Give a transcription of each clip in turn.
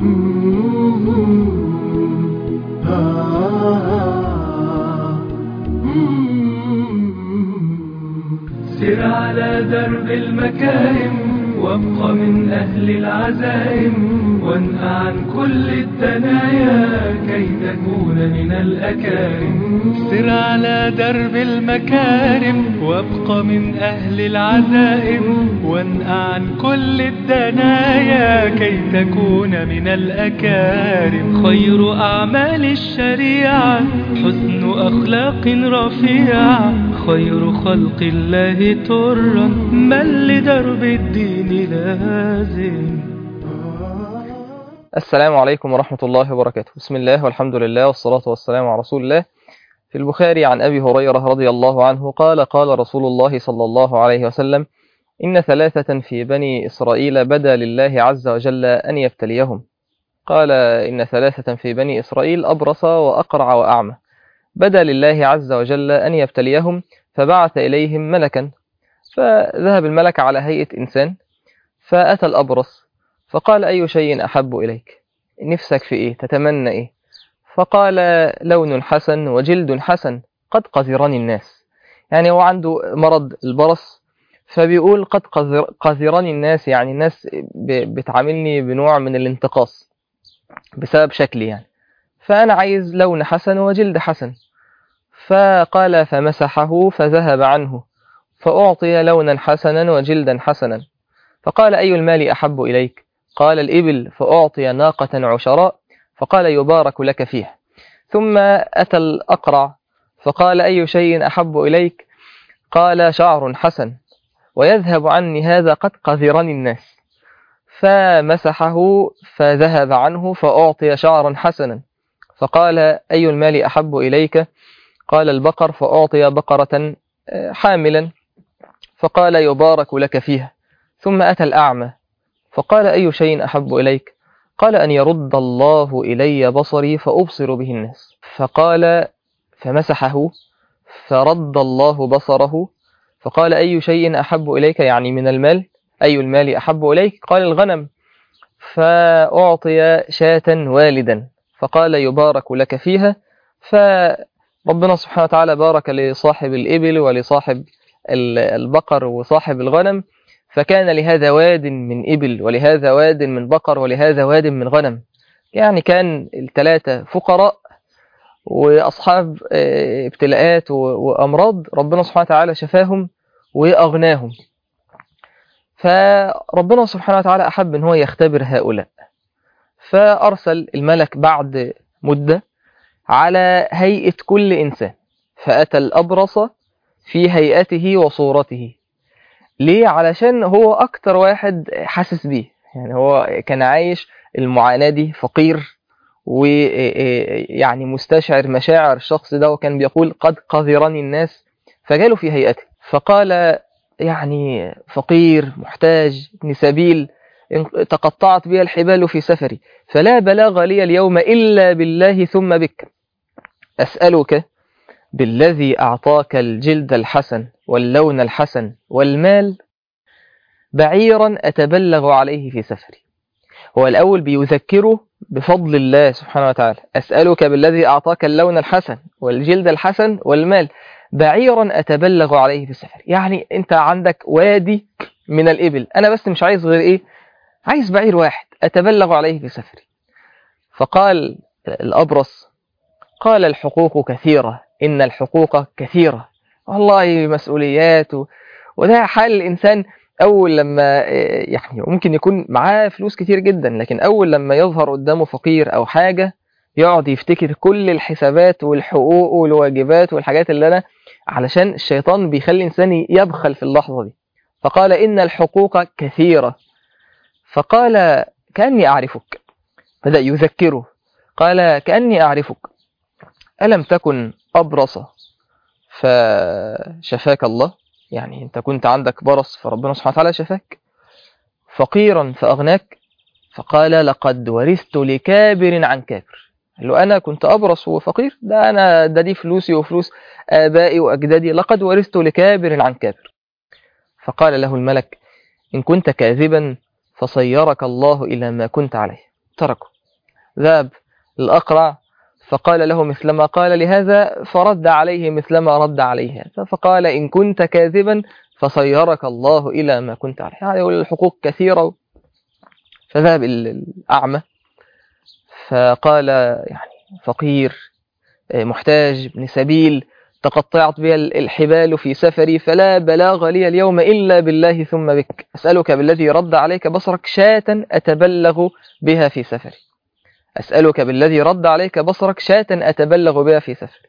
سر على درب المكارم وابق من أهل العزائم وانهى عن كل الدنايا كي تكون من الأكارم سر على درب المكارم وابق من أهل العزائم وانهى عن كل الدنايا كي تكون من الأكارم خير أعمال الشريعة حسن أخلاق رفيعة خير خلق الله ترا من لدرب الدين لازم السلام عليكم ورحمة الله وبركاته بسم الله والحمد لله والصلاة والسلام على رسول الله في البخاري عن أبي هريرة رضي الله عنه قال قال رسول الله صلى الله عليه وسلم إن ثلاثة في بني إسرائيل بدا لله عز وجل أن يبتليهم قال إن ثلاثة في بني إسرائيل أبرص وأقرع وأعمى بدا لله عز وجل أن يبتليهم فبعث إليهم ملكا فذهب الملك على هيئة إنسان فأتى الأبرص فقال أي شيء أحب إليك نفسك في إيه تتمنى إيه فقال لون حسن وجلد حسن قد قذرني الناس يعني هو عنده مرض البرص فبيقول قد قذر قذرني الناس يعني الناس بتعاملني بنوع من الانتقاص بسبب شكلي يعني فأنا عايز لون حسن وجلد حسن فقال فمسحه فذهب عنه فأعطي لونا حسنا وجلدا حسنا فقال أي المال أحب إليك قال الإبل فأعطي ناقة عشراء فقال يبارك لك فيها ثم أتى الأقرع فقال أي شيء أحب إليك قال شعر حسن ويذهب عني هذا قد قذرني الناس فمسحه فذهب عنه فأعطي شعرا حسنا فقال أي المال أحب إليك قال البقر فأعطي بقرة حاملا فقال يبارك لك فيها ثم أتى الأعمى فقال أي شيء أحب إليك قال أن يرد الله إلي بصري فأبصر به الناس فقال فمسحه فرد الله بصره فقال أي شيء أحب إليك يعني من المال أي المال أحب إليك قال الغنم فأعطي شاة والدا فقال يبارك لك فيها فربنا سبحانه وتعالى بارك لصاحب الإبل ولصاحب البقر وصاحب الغنم فكان لهذا واد من إبل ولهذا واد من بقر ولهذا واد من غنم يعني كان الثلاثة فقراء وأصحاب ابتلاءات وأمراض ربنا سبحانه وتعالى شفاهم وأغناهم فربنا سبحانه وتعالى أحب أن هو يختبر هؤلاء فأرسل الملك بعد مدة على هيئة كل إنسان فأتى الأبرص في هيئته وصورته ليه علشان هو أكتر واحد حاسس بيه يعني هو كان عايش المعاناة دي فقير ويعني مستشعر مشاعر الشخص ده وكان بيقول قد قذرني الناس فجاله في هيئته فقال يعني فقير محتاج ابن سبيل تقطعت بي الحبال في سفري فلا بلاغ لي اليوم إلا بالله ثم بك أسألك بالذي أعطاك الجلد الحسن واللون الحسن والمال بعيرا أتبلغ عليه في سفري هو الأول بيذكره بفضل الله سبحانه وتعالى أسألك بالذي أعطاك اللون الحسن والجلد الحسن والمال بعيرا أتبلغ عليه في سفري يعني أنت عندك وادي من الإبل أنا بس مش عايز غير إيه عايز بعير واحد أتبلغ عليه في سفري فقال الأبرص قال الحقوق كثيرة إن الحقوق كثيرة والله مسؤوليات و... وده حال الإنسان أول لما يعني ممكن يكون معاه فلوس كتير جدا لكن أول لما يظهر قدامه فقير أو حاجة يقعد يفتكر كل الحسابات والحقوق والواجبات والحاجات اللي أنا علشان الشيطان بيخلي الإنسان يبخل في اللحظة دي فقال إن الحقوق كثيرة فقال كأني أعرفك بدأ يذكره قال كأني أعرفك ألم تكن أبرص فشفاك الله يعني أنت كنت عندك برص فربنا سبحانه وتعالى شفاك فقيرا فأغناك فقال لقد ورثت لكابر عن كابر قال له أنا كنت أبرص وفقير ده أنا ده دي فلوسي وفلوس آبائي وأجدادي لقد ورثت لكابر عن كابر فقال له الملك إن كنت كاذبا فصيرك الله إلى ما كنت عليه تركه ذهب الأقرع فقال له مثل ما قال لهذا فرد عليه مثل ما رد عليه هذا فقال إن كنت كاذبا فصيرك الله إلى ما كنت عليه يعني الحقوق كثيرة فذهب الأعمى فقال يعني فقير محتاج ابن سبيل تقطعت بي الحبال في سفري فلا بلاغ لي اليوم إلا بالله ثم بك أسألك بالذي رد عليك بصرك شاة أتبلغ بها في سفري أسألك بالذي رد عليك بصرك شاة أتبلغ بها في سفري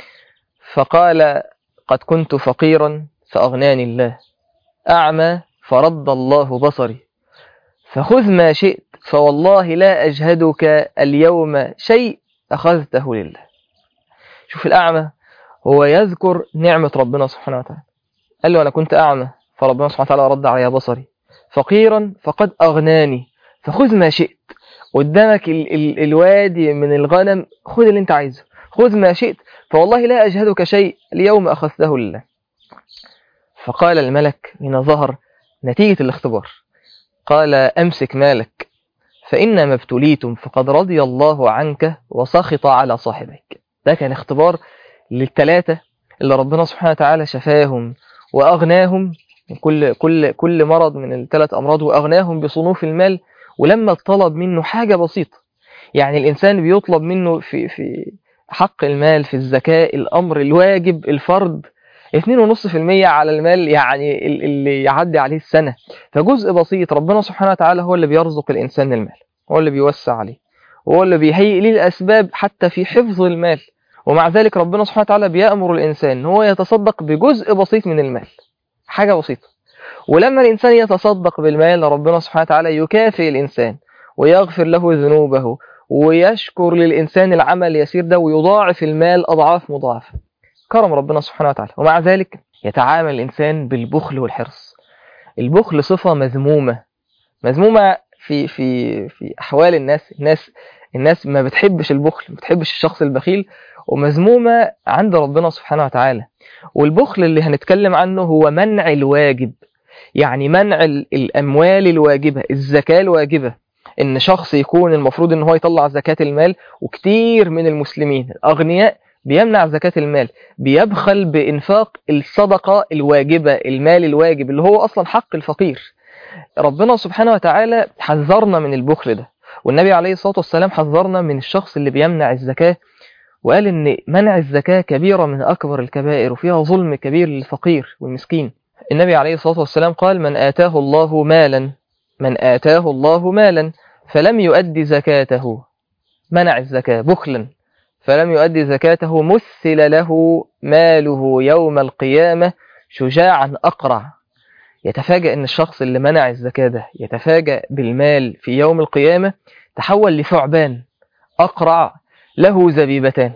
فقال قد كنت فقيرا فأغناني الله أعمى فرد الله بصري فخذ ما شئت فوالله لا أجهدك اليوم شيء أخذته لله شوف الأعمى هو يذكر نعمة ربنا سبحانه وتعالى قال له أنا كنت أعمى فربنا سبحانه وتعالى رد علي بصري فقيرا فقد أغناني فخذ ما شئت قدامك ال ال الوادي من الغنم خذ اللي انت عايزه خذ ما شئت فوالله لا أجهدك شيء اليوم أخذته لله فقال الملك هنا ظهر نتيجة الاختبار قال أمسك مالك فإنما ابتليتم فقد رضي الله عنك وسخط على صاحبك ده كان اختبار للثلاثة اللي ربنا سبحانه وتعالى شفاهم وأغناهم من كل كل كل مرض من الثلاث أمراض وأغناهم بصنوف المال ولما طلب منه حاجة بسيطة يعني الإنسان بيطلب منه في في حق المال في الزكاة الأمر الواجب الفرض 2.5% على المال يعني اللي يعدي عليه السنة فجزء بسيط ربنا سبحانه وتعالى هو اللي بيرزق الإنسان المال هو اللي بيوسع عليه وهو اللي بيهيئ ليه الأسباب حتى في حفظ المال ومع ذلك ربنا سبحانه وتعالى بيأمر الإنسان ان هو يتصدق بجزء بسيط من المال حاجة بسيطة ولما الإنسان يتصدق بالمال ربنا سبحانه وتعالى يكافئ الإنسان ويغفر له ذنوبه ويشكر للإنسان العمل اليسير ده ويضاعف المال أضعاف مضاعفة كرم ربنا سبحانه وتعالى ومع ذلك يتعامل الإنسان بالبخل والحرص البخل صفة مذمومة مذمومة في في في أحوال الناس الناس الناس ما بتحبش البخل ما بتحبش الشخص البخيل ومذمومة عند ربنا سبحانه وتعالى والبخل اللي هنتكلم عنه هو منع الواجب يعني منع الأموال الواجبة الزكاة الواجبة إن شخص يكون المفروض إن هو يطلع زكاة المال وكتير من المسلمين الأغنياء بيمنع زكاة المال بيبخل بإنفاق الصدقة الواجبة المال الواجب اللي هو أصلا حق الفقير ربنا سبحانه وتعالى حذرنا من البخل ده والنبي عليه الصلاة والسلام حذرنا من الشخص اللي بيمنع الزكاة وقال إن منع الزكاة كبيرة من أكبر الكبائر وفيها ظلم كبير للفقير والمسكين النبي عليه الصلاة والسلام قال من آتاه الله مالا من آتاه الله مالا فلم يؤدي زكاته منع الزكاة بخلا فلم يؤدي زكاته مثل له ماله يوم القيامة شجاعا أقرع يتفاجأ أن الشخص اللي منع الزكاة ده يتفاجأ بالمال في يوم القيامة تحول لثعبان أقرع له زبيبتان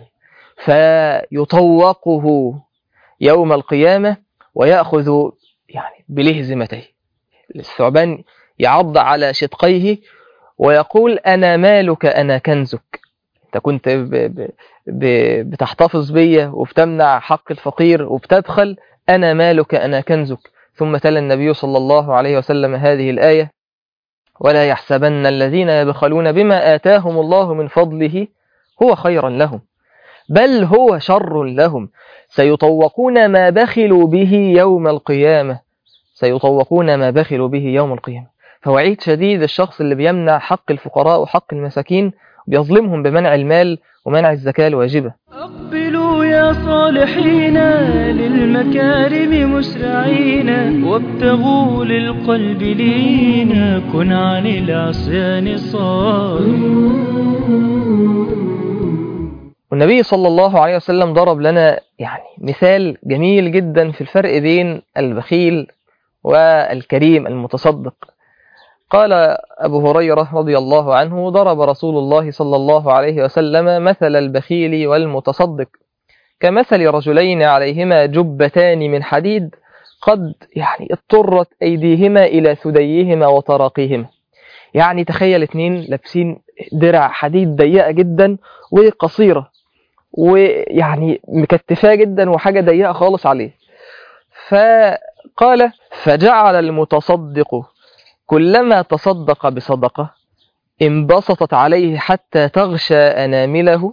فيطوقه يوم القيامة ويأخذ يعني بلهزمتيه الثعبان يعض على شدقيه ويقول أنا مالك أنا كنزك أنت كنت ب ب ب بتحتفظ بيا وبتمنع حق الفقير وبتبخل أنا مالك أنا كنزك ثم تلا النبي صلى الله عليه وسلم هذه الآية ولا يحسبن الذين يبخلون بما آتاهم الله من فضله هو خيرا لهم بل هو شر لهم سيطوقون ما بخلوا به يوم القيامة سيطوقون ما بخلوا به يوم القيامة فوعيد شديد الشخص اللي بيمنع حق الفقراء وحق المساكين بيظلمهم بمنع المال ومنع الزكاة الواجبة أقبلوا يا صالحين للمكارم مسرعين وابتغوا للقلب لينا كن عن العصيان صار والنبي صلى الله عليه وسلم ضرب لنا يعني مثال جميل جدا في الفرق بين البخيل والكريم المتصدق قال أبو هريرة رضي الله عنه ضرب رسول الله صلى الله عليه وسلم مثل البخيل والمتصدق كمثل رجلين عليهما جبتان من حديد قد يعني اضطرت أيديهما إلى ثديهما وتراقيهما يعني تخيل اتنين لابسين درع حديد ضيقة جدا وقصيرة ويعني مكتفاه جدا وحاجة ضيقة خالص عليه فقال فجعل المتصدق كلما تصدق بصدقة انبسطت عليه حتى تغشى أنامله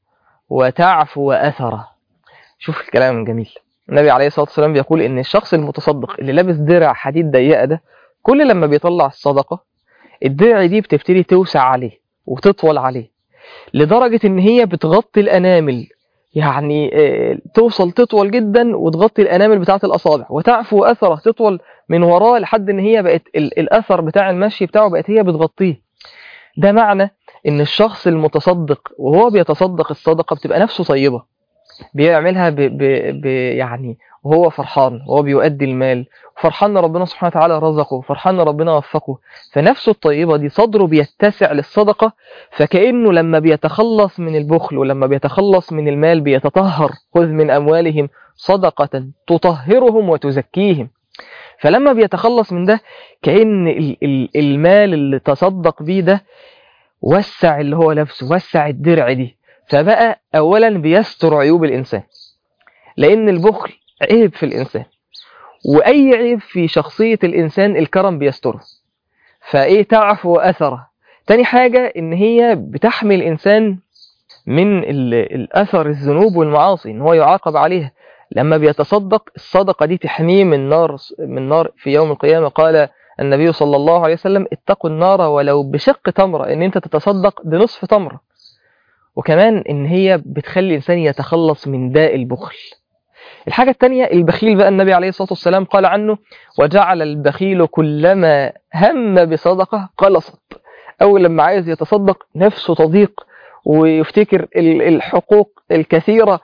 وتعفو أثره شوف الكلام الجميل النبي عليه الصلاة والسلام بيقول إن الشخص المتصدق اللي لابس درع حديد ضيقة ده كل لما بيطلع الصدقة الدرع دي بتبتدي توسع عليه وتطول عليه لدرجة إن هي بتغطي الأنامل يعني آه، توصل تطول جدا وتغطي الأنامل بتاعة الأصابع وتعفو أثره تطول من وراه لحد إن هي بقت ال- الأثر بتاع المشي بتاعه بقت هي بتغطيه ده معنى إن الشخص المتصدق وهو بيتصدق الصدقة بتبقى نفسه طيبة بيعملها ب ب ب يعني وهو فرحان وهو بيؤدي المال فرحان إن ربنا سبحانه وتعالى رزقه فرحان إن ربنا وفقه فنفسه الطيبة دي صدره بيتسع للصدقة فكأنه لما بيتخلص من البخل ولما بيتخلص من المال بيتطهر خذ من أموالهم صدقة تطهرهم وتزكيهم فلما بيتخلص من ده كأن ال- ال- المال اللي تصدق بيه ده وسع اللي هو لابسه وسع الدرع دي فبقى أولا بيستر عيوب الإنسان لأن البخل عيب في الإنسان وأي عيب في شخصية الإنسان الكرم بيستره فإيه تعفو أثره تاني حاجة إن هي بتحمي الإنسان من ال- الأثر الذنوب والمعاصي إن هو يعاقب عليها لما بيتصدق الصدقة دي تحميه من نار من نار في يوم القيامة قال النبي صلى الله عليه وسلم اتقوا النار ولو بشق تمرة إن أنت تتصدق بنصف تمرة وكمان إن هي بتخلي الإنسان يتخلص من داء البخل الحاجة التانية البخيل بقى النبي عليه الصلاة والسلام قال عنه وجعل البخيل كلما هم بصدقة قلصت أول لما عايز يتصدق نفسه تضيق ويفتكر ال- الحقوق الكثيرة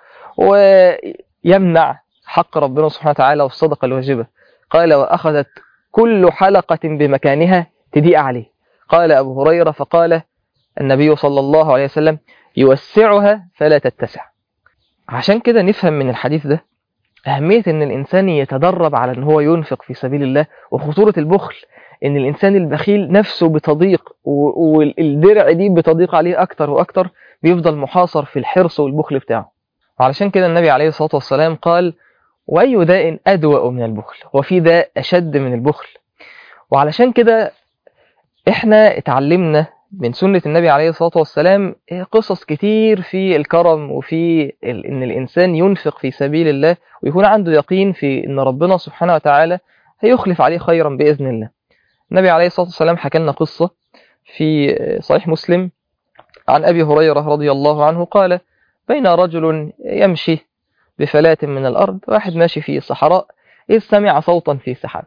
ويمنع حق ربنا سبحانه وتعالى والصدقة الواجبة قال وأخذت كل حلقة بمكانها تضيق عليه قال أبو هريرة فقال النبي صلى الله عليه وسلم يوسعها فلا تتسع عشان كده نفهم من الحديث ده أهمية إن الإنسان يتدرب على إن هو ينفق في سبيل الله وخطورة البخل إن الإنسان البخيل نفسه بتضيق و- والدرع دي بتضيق عليه أكتر وأكتر بيفضل محاصر في الحرص والبخل بتاعه وعلشان كده النبي عليه الصلاة والسلام قال وأي داء أدوأ من البخل وفي داء أشد من البخل وعلشان كده إحنا اتعلمنا من سنة النبي عليه الصلاة والسلام قصص كتير في الكرم وفي ال- إن الإنسان ينفق في سبيل الله ويكون عنده يقين في إن ربنا سبحانه وتعالى هيخلف عليه خيرا بإذن الله النبي عليه الصلاة والسلام حكى لنا قصة في صحيح مسلم عن أبي هريرة رضي الله عنه قال بين رجل يمشي بفلاة من الأرض واحد ماشي في الصحراء إذ سمع صوتا في سحاب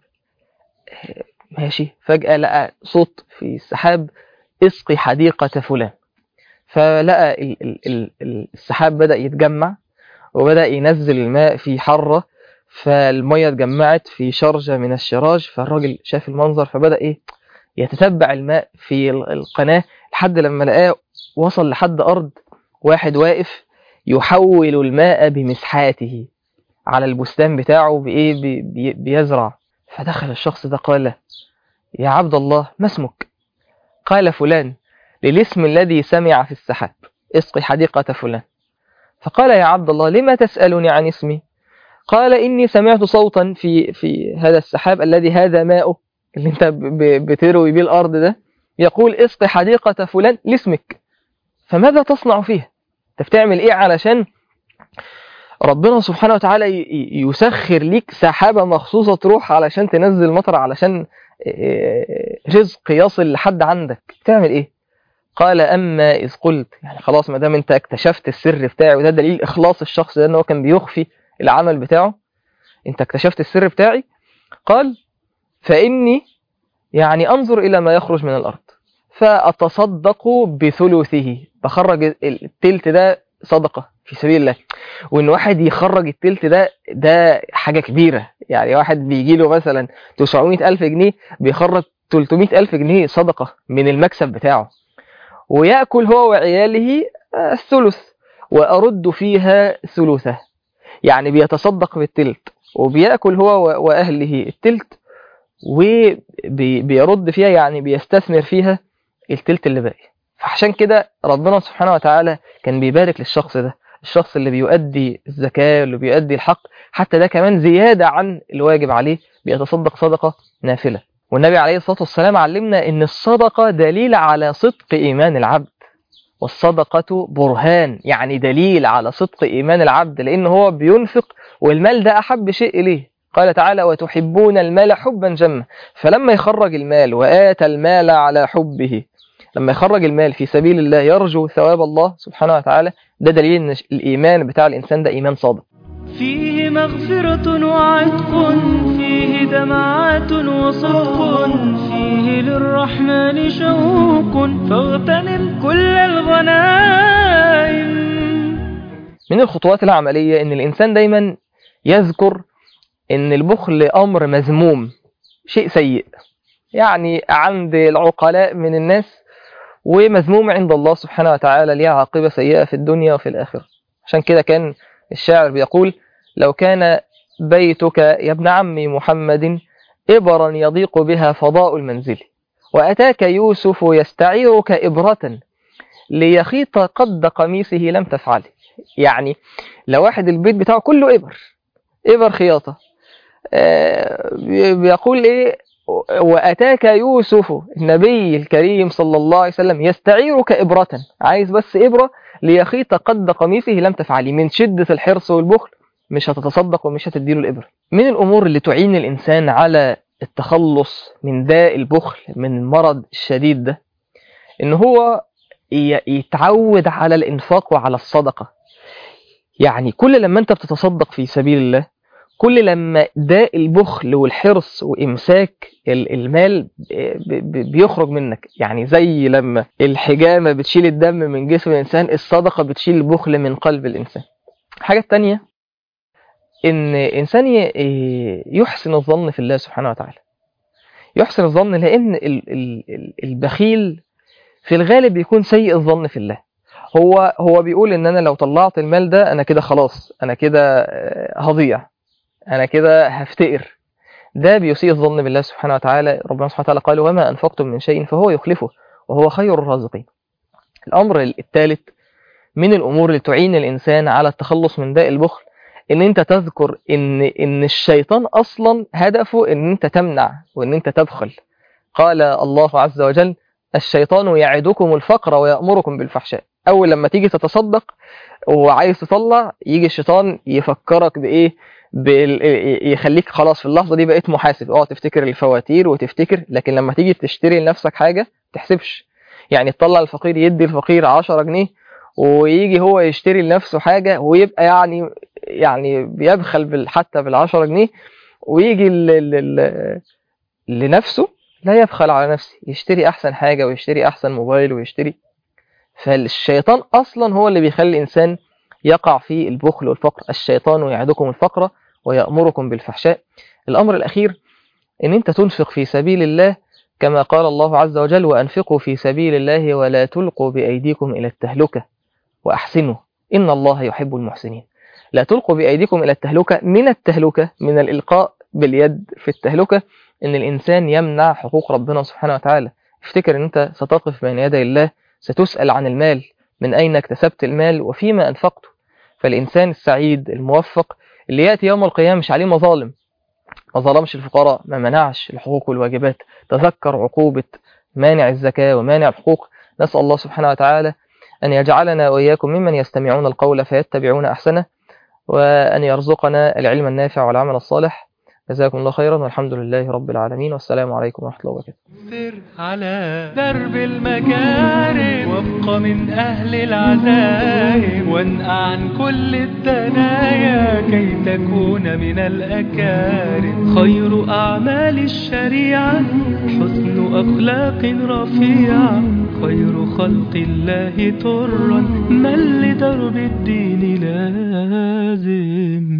ماشي فجأة لقى صوت في السحاب اسقي حديقة فلان فلقى ال- ال- ال- ال- السحاب بدأ يتجمع وبدأ ينزل الماء في حرة فالمية اتجمعت في شرجة من الشراج فالراجل شاف المنظر فبدأ ايه يتتبع الماء في ال- القناة لحد لما لقاه وصل لحد أرض واحد واقف يحول الماء بمسحاته على البستان بتاعه بإيه بي- بي- بيزرع فدخل الشخص ده قال له يا عبد الله ما اسمك قال فلان للاسم الذي سمع في السحاب اسقي حديقة فلان فقال يا عبد الله لما تسألني عن اسمي قال إني سمعت صوتا في في هذا السحاب الذي هذا ماؤه اللي انت ب- ب- بتروي بيه الأرض ده يقول اسقي حديقة فلان لاسمك فماذا تصنع فيه انت بتعمل ايه علشان ربنا سبحانه وتعالى ي- ي- يسخر ليك سحابة مخصوصة تروح علشان تنزل مطر علشان إيه، رزق يصل لحد عندك تعمل ايه قال اما اذ قلت يعني خلاص ما دام انت اكتشفت السر بتاعي وده دليل اخلاص الشخص ده ان هو كان بيخفي العمل بتاعه انت اكتشفت السر بتاعي قال فاني يعني انظر الى ما يخرج من الارض فاتصدق بثلثه بخرج ال- التلت ده صدقه في سبيل الله وان واحد يخرج التلت ده ده حاجه كبيره يعني واحد بيجي له مثلا 900 الف جنيه بيخرج 300 الف جنيه صدقه من المكسب بتاعه ويأكل هو وعياله آه، الثلث وأرد فيها ثلثه يعني بيتصدق بالتلت وبيأكل هو و- وأهله التلت وبيرد فيها يعني بيستثمر فيها التلت اللي باقي فعشان كده ربنا سبحانه وتعالى كان بيبارك للشخص ده الشخص اللي بيؤدي الزكاة اللي بيؤدي الحق حتى ده كمان زيادة عن الواجب عليه بيتصدق صدقة نافلة والنبي عليه الصلاة والسلام علمنا ان الصدقة دليل على صدق ايمان العبد والصدقة برهان يعني دليل على صدق ايمان العبد لان هو بينفق والمال ده احب شيء اليه قال تعالى وتحبون المال حبا جما فلما يخرج المال وآتى المال على حبه لما يخرج المال في سبيل الله يرجو ثواب الله سبحانه وتعالى ده دليل ان الإيمان بتاع الإنسان ده إيمان صادق فيه مغفرة وعتق فيه دمعات وصدق فيه للرحمن شوق فاغتنم كل الغنائم من الخطوات العملية ان الإنسان دايما يذكر ان البخل أمر مذموم شيء سيء يعني عند العقلاء من الناس ومذموم عند الله سبحانه وتعالى ليه عاقبة سيئة في الدنيا وفي الآخرة عشان كده كان الشاعر بيقول لو كان بيتك يا ابن عمي محمد إبرا يضيق بها فضاء المنزل وأتاك يوسف يستعيرك إبرة ليخيط قد قميصه لم تفعل يعني لو واحد البيت بتاعه كله إبر إبر خياطة آه بيقول إيه وأتاك يوسف النبي الكريم صلى الله عليه وسلم يستعيرك إبرة عايز بس إبرة ليخيط قد قميصه لم تفعلي من شدة الحرص والبخل مش هتتصدق ومش هتديله الإبرة من الأمور اللي تعين الإنسان على التخلص من داء البخل من المرض الشديد ده إن هو يتعود على الإنفاق وعلى الصدقة يعني كل لما أنت بتتصدق في سبيل الله كل لما داء البخل والحرص وإمساك المال بيخرج منك يعني زي لما الحجامة بتشيل الدم من جسم الإنسان الصدقة بتشيل البخل من قلب الإنسان حاجة تانية إن إنسان يحسن الظن في الله سبحانه وتعالى يحسن الظن لأن البخيل في الغالب بيكون سيء الظن في الله هو هو بيقول ان انا لو طلعت المال ده انا كده خلاص انا كده هضيع انا كده هفتقر ده بيسيء الظن بالله سبحانه وتعالى ربنا سبحانه وتعالى قال وما انفقتم من شيء فهو يخلفه وهو خير الرازقين الامر الثالث من الامور اللي تعين الانسان على التخلص من داء البخل ان انت تذكر ان ان الشيطان اصلا هدفه ان انت تمنع وان انت تبخل قال الله عز وجل الشيطان يعدكم الفقر ويأمركم بالفحشاء اول لما تيجي تتصدق وعايز تطلع يجي الشيطان يفكرك بايه يخليك خلاص في اللحظه دي بقيت محاسب اه تفتكر الفواتير وتفتكر لكن لما تيجي تشتري لنفسك حاجه تحسبش يعني تطلع الفقير يدي الفقير 10 جنيه ويجي هو يشتري لنفسه حاجه ويبقى يعني يعني بيبخل بال حتى بال 10 جنيه ويجي ل ل لنفسه لا يبخل على نفسه يشتري احسن حاجه ويشتري احسن موبايل ويشتري فالشيطان اصلا هو اللي بيخلي الانسان يقع في البخل والفقر الشيطان يعدكم الفقر ويأمركم بالفحشاء الأمر الأخير أن أنت تنفق في سبيل الله كما قال الله عز وجل وأنفقوا في سبيل الله ولا تلقوا بأيديكم إلى التهلكة وأحسنوا إن الله يحب المحسنين لا تلقوا بأيديكم إلى التهلكة من التهلكة من الإلقاء باليد في التهلكة أن الإنسان يمنع حقوق ربنا سبحانه وتعالى افتكر أن أنت ستقف بين يدي الله ستسأل عن المال من أين اكتسبت المال وفيما أنفقته فالإنسان السعيد الموفق اللي يأتي يوم القيامة مش عليه مظالم ما ظلمش الفقراء ما منعش الحقوق والواجبات تذكر عقوبة مانع الزكاة ومانع الحقوق نسأل الله سبحانه وتعالى أن يجعلنا وإياكم ممن يستمعون القول فيتبعون أحسنه وأن يرزقنا العلم النافع والعمل الصالح جزاكم الله خيرا والحمد لله رب العالمين والسلام عليكم ورحمة الله وبركاته سر على درب المكارم وابق من أهل العزائم وانقع عن كل الدنايا كي تكون من الأكارم خير أعمال الشريعة حسن أخلاق رفيعة خير خلق الله ترا من لدرب الدين لازم